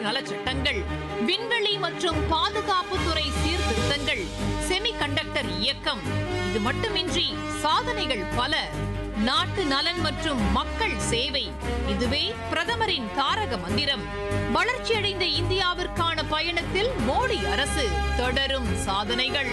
நலச் சட்டங்கள் விண்வெளி மற்றும் பாதுகாப்புத்துறை சீர்திருத்தங்கள் செமிகண்டக்டர் இயக்கம் இது மட்டுமின்றி சாதனைகள் பல நாட்டு நலன் மற்றும் மக்கள் சேவை இதுவே பிரதமரின் தாரக மந்திரம் வளர்ச்சியடைந்த இந்தியாவிற்கான பயணத்தில் மோடி அரசு தொடரும் சாதனைகள்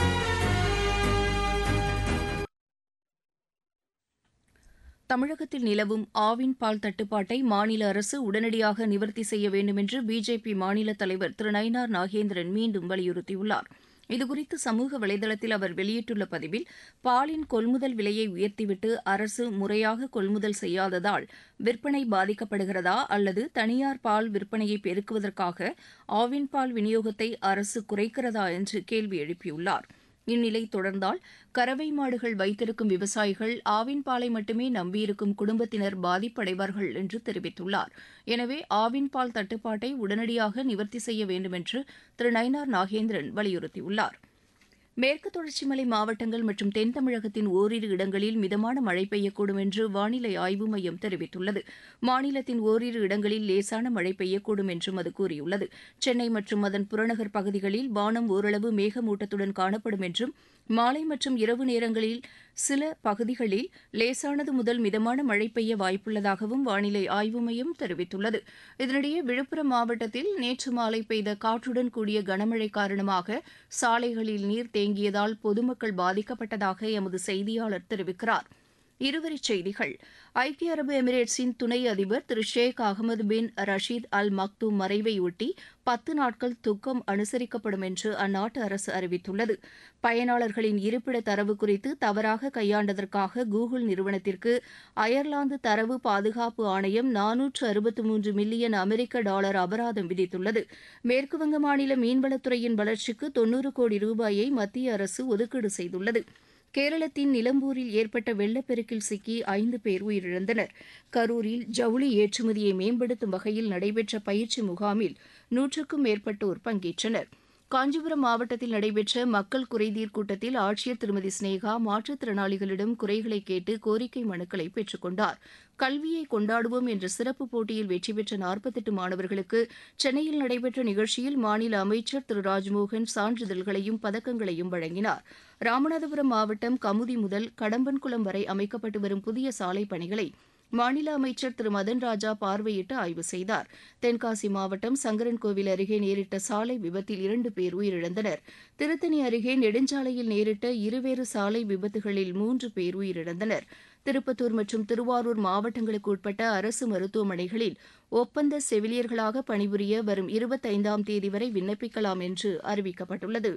தமிழகத்தில் நிலவும் ஆவின் பால் தட்டுப்பாட்டை மாநில அரசு உடனடியாக நிவர்த்தி செய்ய வேண்டுமென்று பிஜேபி மாநில தலைவர் திரு நயினார் நாகேந்திரன் மீண்டும் வலியுறுத்தியுள்ளார் இதுகுறித்து சமூக வலைதளத்தில் அவர் வெளியிட்டுள்ள பதிவில் பாலின் கொள்முதல் விலையை உயர்த்திவிட்டு அரசு முறையாக கொள்முதல் செய்யாததால் விற்பனை பாதிக்கப்படுகிறதா அல்லது தனியார் பால் விற்பனையை பெருக்குவதற்காக ஆவின் பால் விநியோகத்தை அரசு குறைக்கிறதா என்று கேள்வி எழுப்பியுள்ளார் இந்நிலை தொடர்ந்தால் கறவை மாடுகள் வைத்திருக்கும் விவசாயிகள் ஆவின் பாலை மட்டுமே நம்பியிருக்கும் குடும்பத்தினர் பாதிப்படைவார்கள் என்று தெரிவித்துள்ளார் எனவே ஆவின் பால் தட்டுப்பாட்டை உடனடியாக நிவர்த்தி செய்ய வேண்டுமென்று திரு நயினார் நாகேந்திரன் வலியுறுத்தியுள்ளார் மேற்கு தொடர்ச்சி மலை மாவட்டங்கள் மற்றும் தென் தமிழகத்தின் ஓரிரு இடங்களில் மிதமான மழை பெய்யக்கூடும் என்று வானிலை ஆய்வு மையம் தெரிவித்துள்ளது மாநிலத்தின் ஓரிரு இடங்களில் லேசான மழை பெய்யக்கூடும் என்றும் அது கூறியுள்ளது சென்னை மற்றும் அதன் புறநகர் பகுதிகளில் வானம் ஓரளவு மேகமூட்டத்துடன் காணப்படும் என்றும் மாலை மற்றும் இரவு நேரங்களில் சில பகுதிகளில் லேசானது முதல் மிதமான மழை பெய்ய வாய்ப்புள்ளதாகவும் வானிலை ஆய்வு மையம் தெரிவித்துள்ளது இதனிடையே விழுப்புரம் மாவட்டத்தில் நேற்று மாலை பெய்த காற்றுடன் கூடிய கனமழை காரணமாக சாலைகளில் நீர் தேங்கியதால் பொதுமக்கள் பாதிக்கப்பட்டதாக எமது செய்தியாளர் தெரிவிக்கிறார் இருவரிச் செய்திகள் ஐக்கிய அரபு எமிரேட்ஸின் துணை அதிபர் திரு ஷேக் அகமது பின் ரஷீத் அல் மக்தூம் மறைவையொட்டி பத்து நாட்கள் துக்கம் அனுசரிக்கப்படும் என்று அந்நாட்டு அரசு அறிவித்துள்ளது பயனாளர்களின் இருப்பிட தரவு குறித்து தவறாக கையாண்டதற்காக கூகுள் நிறுவனத்திற்கு அயர்லாந்து தரவு பாதுகாப்பு ஆணையம் நானூற்று அறுபத்து மூன்று மில்லியன் அமெரிக்க டாலர் அபராதம் விதித்துள்ளது மேற்குவங்க மாநில மீன்வளத்துறையின் வளர்ச்சிக்கு தொன்னூறு கோடி ரூபாயை மத்திய அரசு ஒதுக்கீடு செய்துள்ளது கேரளத்தின் நிலம்பூரில் ஏற்பட்ட வெள்ளப்பெருக்கில் சிக்கி ஐந்து பேர் உயிரிழந்தனர் கரூரில் ஜவுளி ஏற்றுமதியை மேம்படுத்தும் வகையில் நடைபெற்ற பயிற்சி முகாமில் நூற்றுக்கும் மேற்பட்டோர் பங்கேற்றனர் காஞ்சிபுரம் மாவட்டத்தில் நடைபெற்ற மக்கள் குறைதீர் கூட்டத்தில் ஆட்சியர் திருமதி ஸ்னேகா மாற்றுத்திறனாளிகளிடம் குறைகளை கேட்டு கோரிக்கை மனுக்களை பெற்றுக் கொண்டார் கல்வியை கொண்டாடுவோம் என்ற சிறப்பு போட்டியில் வெற்றி பெற்ற நாற்பத்தெட்டு மாணவர்களுக்கு சென்னையில் நடைபெற்ற நிகழ்ச்சியில் மாநில அமைச்சர் திரு ராஜ்மோகன் சான்றிதழ்களையும் பதக்கங்களையும் வழங்கினார் ராமநாதபுரம் மாவட்டம் கமுதி முதல் கடம்பன்குளம் வரை அமைக்கப்பட்டு வரும் புதிய சாலை பணிகளை மாநில அமைச்சர் திரு மதன் ராஜா பார்வையிட்டு ஆய்வு செய்தார் தென்காசி மாவட்டம் சங்கரன்கோவில் அருகே நேரிட்ட சாலை விபத்தில் இரண்டு பேர் உயிரிழந்தனர் திருத்தணி அருகே நெடுஞ்சாலையில் நேரிட்ட இருவேறு சாலை விபத்துகளில் மூன்று பேர் உயிரிழந்தனர் திருப்பத்தூர் மற்றும் திருவாரூர் மாவட்டங்களுக்கு உட்பட்ட அரசு மருத்துவமனைகளில் ஒப்பந்த செவிலியர்களாக பணிபுரிய வரும் இருபத்தைந்தாம் தேதி வரை விண்ணப்பிக்கலாம் என்று அறிவிக்கப்பட்டுள்ளது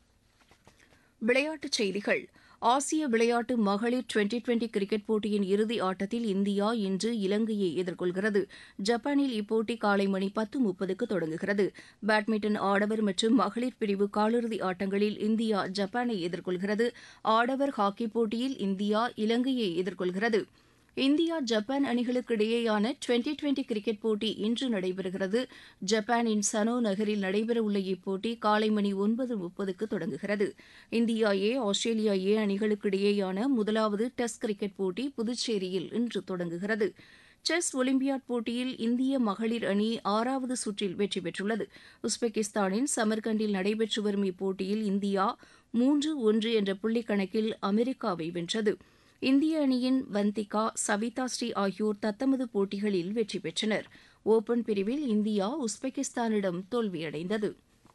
விளையாட்டுச் செய்திகள் ஆசிய விளையாட்டு மகளிர் டுவெண்டி டுவெண்டி கிரிக்கெட் போட்டியின் இறுதி ஆட்டத்தில் இந்தியா இன்று இலங்கையை எதிர்கொள்கிறது ஜப்பானில் இப்போட்டி காலை மணி பத்து முப்பதுக்கு தொடங்குகிறது பேட்மிண்டன் ஆடவர் மற்றும் மகளிர் பிரிவு காலிறுதி ஆட்டங்களில் இந்தியா ஜப்பானை எதிர்கொள்கிறது ஆடவர் ஹாக்கி போட்டியில் இந்தியா இலங்கையை எதிர்கொள்கிறது இந்தியா ஜப்பான் அணிகளுக்கு இடையேயான டுவெண்டி டுவெண்டி கிரிக்கெட் போட்டி இன்று நடைபெறுகிறது ஜப்பானின் சனோ நகரில் நடைபெறவுள்ள இப்போட்டி காலை மணி ஒன்பது முப்பதுக்கு தொடங்குகிறது இந்தியா ஏ ஆஸ்திரேலியா ஏ அணிகளுக்கு இடையேயான முதலாவது டெஸ்ட் கிரிக்கெட் போட்டி புதுச்சேரியில் இன்று தொடங்குகிறது செஸ் ஒலிம்பியாட் போட்டியில் இந்திய மகளிர் அணி ஆறாவது சுற்றில் வெற்றி பெற்றுள்ளது உஸ்பெகிஸ்தானின் சமர்கண்டில் நடைபெற்று வரும் இப்போட்டியில் இந்தியா மூன்று ஒன்று என்ற புள்ளி கணக்கில் அமெரிக்காவை வென்றது இந்திய அணியின் வந்திகா சவிதா ஸ்ரீ ஆகியோர் தத்தமது போட்டிகளில் வெற்றி பெற்றனர் ஓபன் பிரிவில் இந்தியா உஸ்பெகிஸ்தானிடம் தோல்வியடைந்தது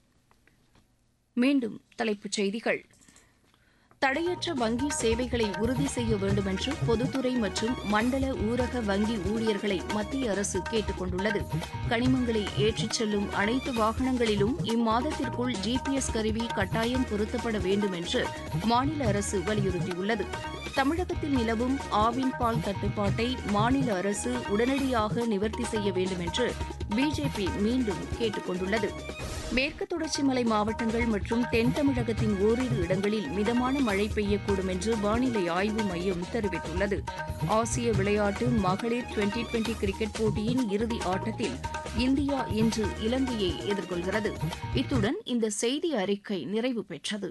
மீண்டும் தலைப்புச் செய்திகள் தடையற்ற வங்கி சேவைகளை உறுதி செய்ய வேண்டுமென்று பொதுத்துறை மற்றும் மண்டல ஊரக வங்கி ஊழியர்களை மத்திய அரசு கேட்டுக் கொண்டுள்ளது கனிமங்களை ஏற்றிச் செல்லும் அனைத்து வாகனங்களிலும் இம்மாதத்திற்குள் ஜிபிஎஸ் கருவி கட்டாயம் பொருத்தப்பட வேண்டும் என்று மாநில அரசு வலியுறுத்தியுள்ளது தமிழகத்தில் நிலவும் ஆவின் பால் தட்டுப்பாட்டை மாநில அரசு உடனடியாக நிவர்த்தி செய்ய வேண்டும் என்று பிஜேபி மீண்டும் கேட்டுக் கொண்டுள்ளது மேற்கு தொடர்ச்சி மலை மாவட்டங்கள் மற்றும் தென் தமிழகத்தின் ஓரிரு இடங்களில் மிதமான மழை பெய்யக்கூடும் என்று வானிலை ஆய்வு மையம் தெரிவித்துள்ளது ஆசிய விளையாட்டு மகளிர் டுவெண்டி டுவெண்டி கிரிக்கெட் போட்டியின் இறுதி ஆட்டத்தில் இந்தியா இன்று இலங்கையை எதிர்கொள்கிறது இத்துடன் இந்த செய்தி அறிக்கை நிறைவு பெற்றது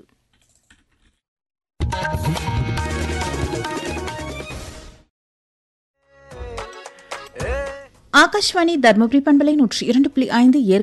ஆகாஷ்வாணி தர்மபுரி பண்பலை நூற்றி இரண்டு புள்ளி ஐந்து